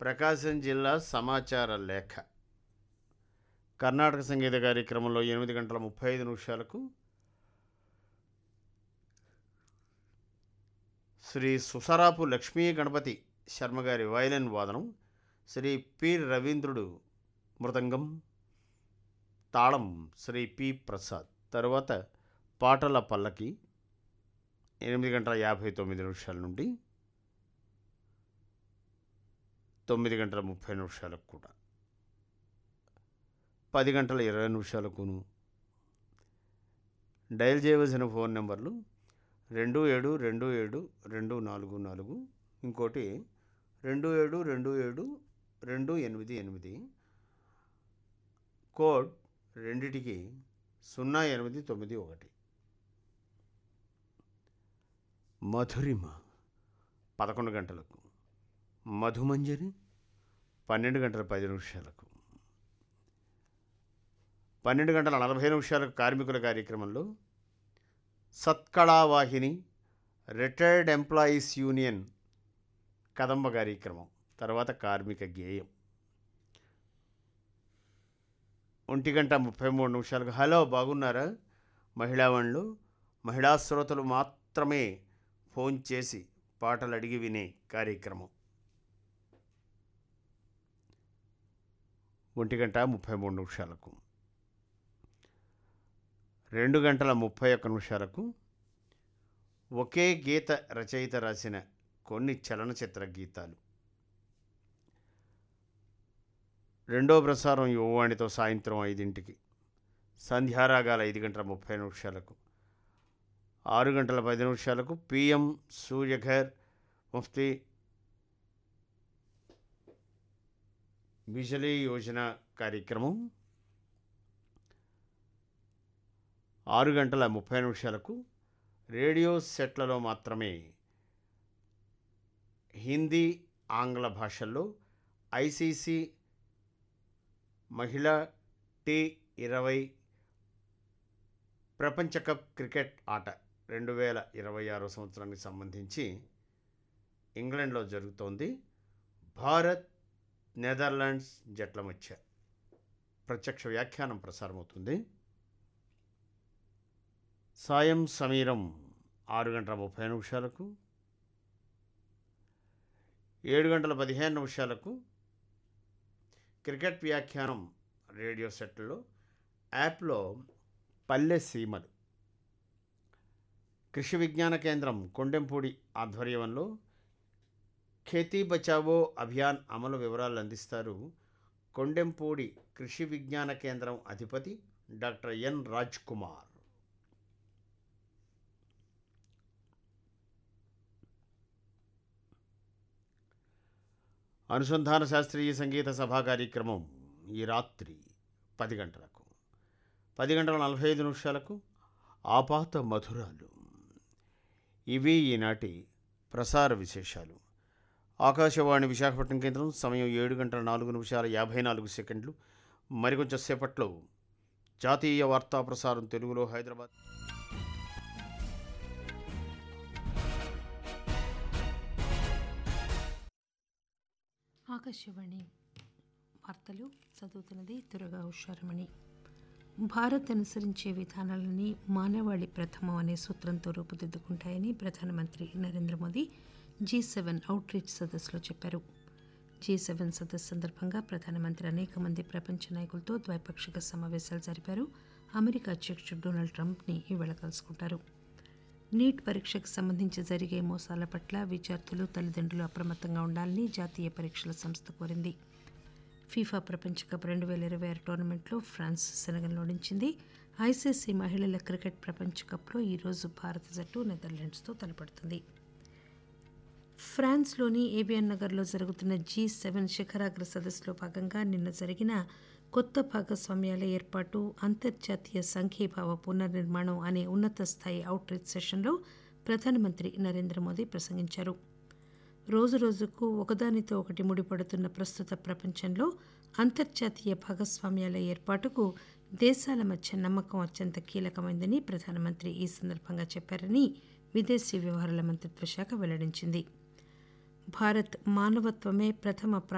ప్రకాశం జిల్లా సమాచార లేఖ కర్ణాటక సంగీత కార్యక్రమంలో ఎనిమిది గంటల ముప్పై ఐదు నిమిషాలకు శ్రీ సుసరాపు లక్ష్మీ గణపతి శర్మ గారి వయలిన్ వాదనం శ్రీ పి రవీంద్రుడు మృదంగం తాళం శ్రీ పి ప్రసాద్ తరువాత పాటల పల్లకి ఎనిమిది గంటల యాభై తొమ్మిది నిమిషాల నుండి తొమ్మిది గంటల ముప్పై నిమిషాలకు కూడా పది గంటల ఇరవై నిమిషాలకును డయల్ చేయవలసిన ఫోన్ నెంబర్లు రెండు ఏడు రెండు ఏడు రెండు నాలుగు నాలుగు ఇంకోటి రెండు ఏడు రెండు ఏడు రెండు ఎనిమిది ఎనిమిది కోడ్ రెండిటికి సున్నా ఎనిమిది తొమ్మిది ఒకటి మధురిమ పదకొండు గంటలకు మధుమంజరి పన్నెండు గంటల పది నిమిషాలకు పన్నెండు గంటల నలభై నిమిషాలకు కార్మికుల కార్యక్రమంలో సత్కళావాహిని రిటైర్డ్ ఎంప్లాయీస్ యూనియన్ కదంబ కార్యక్రమం తర్వాత కార్మిక గేయం ఒంటి గంట ముప్పై మూడు నిమిషాలకు హలో బాగున్నారా మహిళావాణులు మహిళా శ్రోతలు మాత్రమే ఫోన్ చేసి పాటలు అడిగి వినే కార్యక్రమం ఒంటి గంట ముప్పై మూడు నిమిషాలకు రెండు గంటల ముప్పై ఒక్క నిమిషాలకు ఒకే గీత రచయిత రాసిన కొన్ని చలనచిత్ర గీతాలు రెండో ప్రసారం యువవాణితో సాయంత్రం ఐదింటికి సంధ్యారాగాల ఐదు గంటల ముప్పై నిమిషాలకు ఆరు గంటల పది నిమిషాలకు పిఎం సూర్యఘర్ ముఫ్తీ బిజలీ యోజన కార్యక్రమం ఆరు గంటల ముప్పై నిమిషాలకు రేడియో సెట్లలో మాత్రమే హిందీ ఆంగ్ల భాషల్లో ఐసీసీ మహిళా టీ ఇరవై ప్రపంచ కప్ క్రికెట్ ఆట రెండు వేల ఇరవై ఆరో సంవత్సరానికి సంబంధించి ఇంగ్లాండ్లో జరుగుతోంది భారత్ నెదర్లాండ్స్ జట్ల మధ్య ప్రత్యక్ష వ్యాఖ్యానం ప్రసారమవుతుంది సాయం సమీరం ఆరు గంటల ముప్పై నిమిషాలకు ఏడు గంటల పదిహేను నిమిషాలకు క్రికెట్ వ్యాఖ్యానం రేడియో సెట్లో యాప్లో పల్లె సీమలు కృషి విజ్ఞాన కేంద్రం కొండెంపూడి ఆధ్వర్యంలో ఖేతీ బచావో అభియాన్ అమలు వివరాలు అందిస్తారు కొండెంపూడి కృషి విజ్ఞాన కేంద్రం అధిపతి డాక్టర్ ఎన్ రాజ్ కుమార్ అనుసంధాన శాస్త్రీయ సంగీత సభా కార్యక్రమం ఈ రాత్రి పది గంటలకు పది గంటల నలభై ఐదు నిమిషాలకు ఆపాత మధురాలు ఇవి ఈనాటి ప్రసార విశేషాలు ఆకాశవాణి విశాఖపట్నం కేంద్రం సమయం ఏడు గంటల నాలుగు నిమిషాల యాభై నాలుగు సెకండ్లు మరికొంచెం సేపట్లో జాతీయ వార్తా ప్రసారం తెలుగులో హైదరాబాద్ ఆకాశవాణి వార్తలు చదువుతున్నది దురగా ఉషారమణి భారత్ అనుసరించే విధానాలని మానవాళి ప్రథమం అనే సూత్రంతో రూపుదిద్దుకుంటాయని ప్రధానమంత్రి Narendra Modi G seven outreach సదస్సులో చెప్పారు జీ సెవెన్ సదస్సు సందర్భంగా ప్రధానమంత్రి అనేక మంది ప్రపంచ నాయకులతో ద్వైపాక్షిక సమావేశాలు జరిపారు అమెరికా అధ్యక్షుడు డొనాల్డ్ ట్రంప్ని ఈవేళ కలుసుకుంటారు నీట్ పరీక్షకు సంబంధించి జరిగే మోసాల పట్ల విద్యార్థులు తల్లిదండ్రులు అప్రమత్తంగా ఉండాలని జాతీయ పరీక్షల సంస్థ కోరింది ఫీఫా ప్రపంచ కప్ రెండు వేల ఇరవై ఆరు టోర్నమెంట్లో ఫ్రాన్స్ సెనగల్ను ఓడించింది ఐసీసీ మహిళల క్రికెట్ ప్రపంచ కప్లో ఈరోజు భారత జట్టు నెదర్లాండ్స్తో తలపడుతుంది ఫ్రాన్స్లోని ఏబియన్ నగర్లో జరుగుతున్న జీ సెవెన్ శిఖరాగ్ర సదస్సులో భాగంగా నిన్న జరిగిన కొత్త భాగస్వామ్యాల ఏర్పాటు అంతర్జాతీయ సంఘీభావ పునర్నిర్మాణం అనే ఉన్నత స్థాయి అవుట్ రీచ్ సెషన్లో ప్రధానమంత్రి నరేంద్ర మోదీ ప్రసంగించారు రోజు రోజుకు ఒకదానితో ఒకటి ముడిపడుతున్న ప్రస్తుత ప్రపంచంలో అంతర్జాతీయ భాగస్వామ్యాల ఏర్పాటుకు దేశాల మధ్య నమ్మకం అత్యంత కీలకమైందని ప్రధానమంత్రి ఈ సందర్భంగా చెప్పారని విదేశీ వ్యవహారాల మంత్రిత్వ శాఖ వెల్లడించింది భారత్ మానవత్వమే ప్రథమ